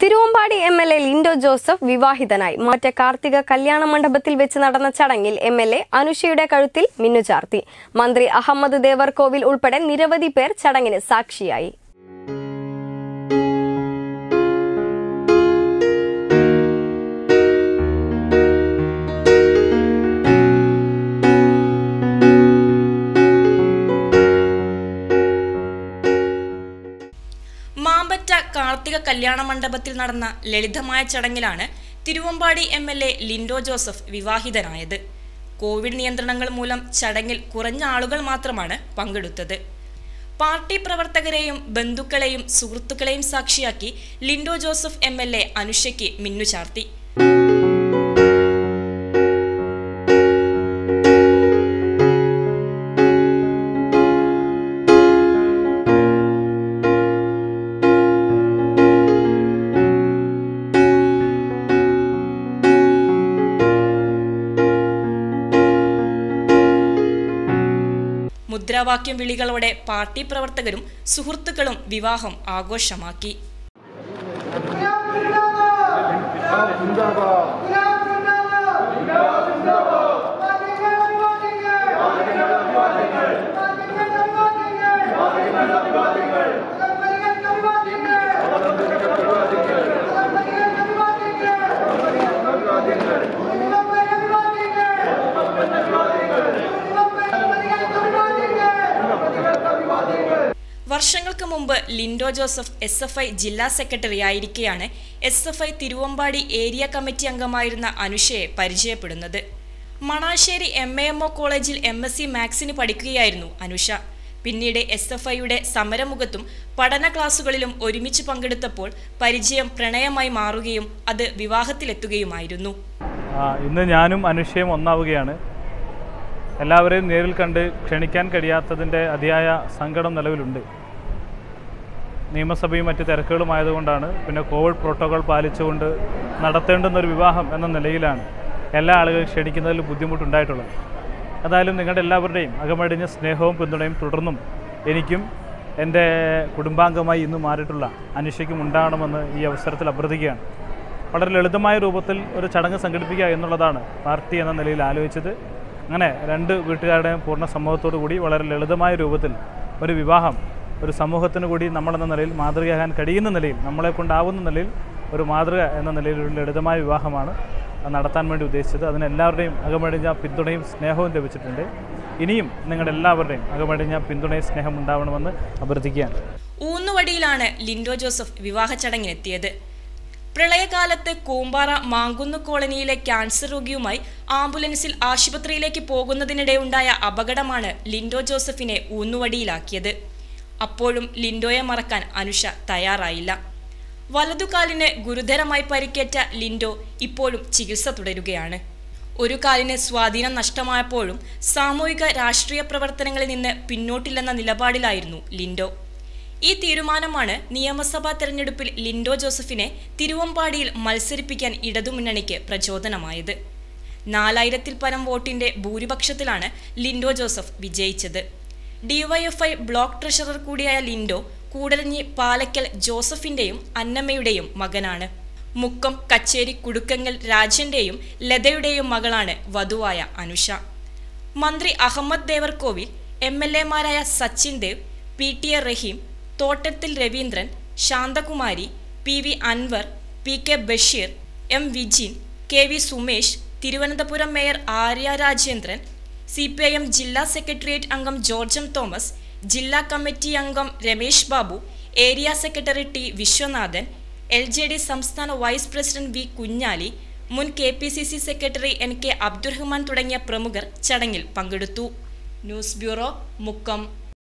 Thiruvambady M L A Lindo Joseph വിവാഹിതനായി മറ്റേ കാർത്തിക കല്യാണ മണ്ഡപത്തിൽ വെച്ച് നടന്ന ചടങ്ങിൽ എം എൽ എ അനുഷയുടെ കഴുത്തിൽ മിന്നുചാർത്തി മന്ത്രി അഹമ്മദ് ദേവർകോവിൽ ഉൾപ്പെടെ നിരവധി പേർ ചടങ്ങിന് സാക്ഷിയായി മാമ്പറ്റ കാർത്തിക കല്യാണ മണ്ഡപത്തിൽ നടന്ന ലളിതമായ ചടങ്ങിലാണ് Thiruvambady M L A Lindo Joseph വിവാഹിതനായത് കോവിഡ് നിയന്ത്രണങ്ങൾ മൂലം ചടങ്ങിൽ കുറഞ്ഞ ആളുകൾ മാത്രമാണ് പങ്കെടുത്തത് പാർട്ടി പ്രവർത്തകരെയും ബന്ധുക്കളെയും സുഹൃത്തുക്കളെയും സാക്ഷിയാക്കി Lindo Joseph M L A അനുഷയ്ക്ക് മിന്നുചാർത്തി മുദ്രാവാക്യം വിളികളോടെ പാർട്ടി പ്രവർത്തകരും സുഹൃത്തുക്കളും വിവാഹം ആഘോഷമാക്കി വർഷങ്ങൾക്ക് മുമ്പ് Lindo Joseph S F I ജില്ലാ സെക്രട്ടറി ആയിരിക്കെയാണ് S F I Thiruvambady area committee അംഗമായിരുന്ന അനുഷയെ പരിചയപ്പെടുന്നത് Manassery M A M O കോളേജിൽ എം എസ് സി മാത്സിന് പഠിക്കുകയായിരുന്നു അനുഷ പിന്നീട് എസ് എഫ് ഐയുടെ സമരമുഖത്തും പഠന ക്ലാസുകളിലും ഒരുമിച്ച് പങ്കെടുത്തപ്പോൾ പരിചയം പ്രണയമായി മാറുകയും അത് വിവാഹത്തിലെത്തുകയുമായിരുന്നു ആ, ഇന്ന് ഞാനും അനുഷയും ഒന്നാവുകയാണ് എല്ലാവരെയും നേരിൽ കണ്ട് ക്ഷണിക്കാൻ കഴിയാത്തതിൻ്റെ അതിയായ സങ്കടം നിലവിലുണ്ട് നിയമസഭയും മറ്റ് തിരക്കുകളുമായതുകൊണ്ടാണ് പിന്നെ കോവിഡ് പ്രോട്ടോകോൾ പാലിച്ചുകൊണ്ട് നടത്തേണ്ടുന്ന ഒരു വിവാഹം എന്ന നിലയിലാണ് എല്ലാ ആളുകളും ക്ഷണിക്കുന്നതിൽ ബുദ്ധിമുട്ടുണ്ടായിട്ടുള്ളത് ഏതായാലും നിങ്ങളുടെ എല്ലാവരുടെയും അകമടിഞ്ഞ സ്നേഹവും പിന്തുണയും തുടർന്നും എനിക്കും എൻ്റെ കുടുംബാംഗമായി ഇന്ന് മാറിയിട്ടുള്ള അനുഷയ്ക്കും ഉണ്ടാകണമെന്ന് ഈ അവസരത്തിൽ അഭ്യർത്ഥിക്കുകയാണ് വളരെ ലളിതമായ രൂപത്തിൽ ഒരു ചടങ്ങ് സംഘടിപ്പിക്കുക എന്നുള്ളതാണ് പാർട്ടി എന്ന നിലയിൽ ആലോചിച്ചത് അങ്ങനെ രണ്ട് വീട്ടുകാരുടെയും പൂർണ്ണ സമ്മതത്തോടു കൂടി വളരെ ലളിതമായ രൂപത്തിൽ ഒരു വിവാഹം ഒരു സമൂഹത്തിന് കൂടി നമ്മളെന്ന നിലയിൽ മാതൃകയാകാൻ കഴിയുന്ന നിലയിൽ നമ്മളെ കൊണ്ടാവുന്ന നിലയിൽ ഒരു മാതൃക എന്ന നിലയിൽ ഒരു ലളിതമായ വിവാഹമാണ് നടത്താൻ വേണ്ടി ഉദ്ദേശിച്ചത് അതിന് എല്ലാവരുടെയും അകമടിഞ്ഞ പിന്തുണയും സ്നേഹവും ലഭിച്ചിട്ടുണ്ട് ഇനിയും നിങ്ങളുടെ എല്ലാവരുടെയും അകമടിഞ്ഞ പിന്തുണയും സ്നേഹം ഉണ്ടാവണമെന്ന് അഭ്യർത്ഥിക്കുകയാണ് ഊന്നുവടിയിലാണ് ലിൻഡോ ജോസഫ് വിവാഹ ചടങ്ങിനെത്തിയത് പ്രളയകാലത്ത് കൂമ്പാറ മാങ്കുന്ന് കോളനിയിലെ ക്യാൻസർ രോഗിയുമായി ആംബുലൻസിൽ ആശുപത്രിയിലേക്ക് പോകുന്നതിനിടെ ഉണ്ടായ അപകടമാണ് ലിൻഡോ ജോസഫിനെ ഊന്നുവടിയിലാക്കിയത് അപ്പോഴും ലിൻഡോയെ മറക്കാൻ അനുഷ തയ്യാറായില്ല വലതുകാലിന് ഗുരുതരമായി പരിക്കേറ്റ ലിൻഡോ ഇപ്പോഴും ചികിത്സ തുടരുകയാണ് ഒരു കാലിന് സ്വാധീനം നഷ്ടമായപ്പോഴും സാമൂഹിക രാഷ്ട്രീയ പ്രവർത്തനങ്ങളിൽ നിന്ന് പിന്നോട്ടില്ലെന്ന നിലപാടിലായിരുന്നു ലിൻഡോ ഈ തീരുമാനമാണ് നിയമസഭാ തെരഞ്ഞെടുപ്പിൽ ലിൻഡോ ജോസഫിനെ തിരുവമ്പാടിയിൽ മത്സരിപ്പിക്കാൻ ഇടതുമുന്നണിക്ക് പ്രചോദനമായത് നാലായിരത്തിൽ പരം വോട്ടിന്റെ ഭൂരിപക്ഷത്തിലാണ് ലിൻഡോ ജോസഫ് വിജയിച്ചത് ഡിവൈഎഫ്ഐ ബ്ലോക്ക് ട്രഷറർ കൂടിയായ ലിൻഡോ കൂടരഞ്ഞി പാലക്കൽ ജോസഫിന്റെയും അന്നമ്മയുടെയും മകനാണ് മുക്കം കച്ചേരി കുടുക്കങ്ങൽ രാജന്റെയും ലതയുടെയും മകളാണ് വധുവായ അനുഷ മന്ത്രി അഹമ്മദ് ദേവർകോവിൽ എം എൽ എമാരായ Sachin Dev P T A Rahim Thottathil Raveendran Santhakumari P V Anvar P K Basheer M Vijin K V Sumesh Thiruvananthapuram mayor Arya Rajendran C P I M ജില്ലാ സെക്രട്ടേറിയറ്റ് അംഗം ജോർജ് എം തോമസ് ജില്ലാ കമ്മിറ്റി അംഗം Ramesh Babu area secretary T Viswanathan L J D സംസ്ഥാന വൈസ് പ്രസിഡന്റ് വി കുഞ്ഞാലി മുൻ K P C C secretary N K Abdurahman തുടങ്ങിയ പ്രമുഖർ ചടങ്ങിൽ പങ്കെടുത്തു ന്യൂസ് ബ്യൂറോ മുക്കം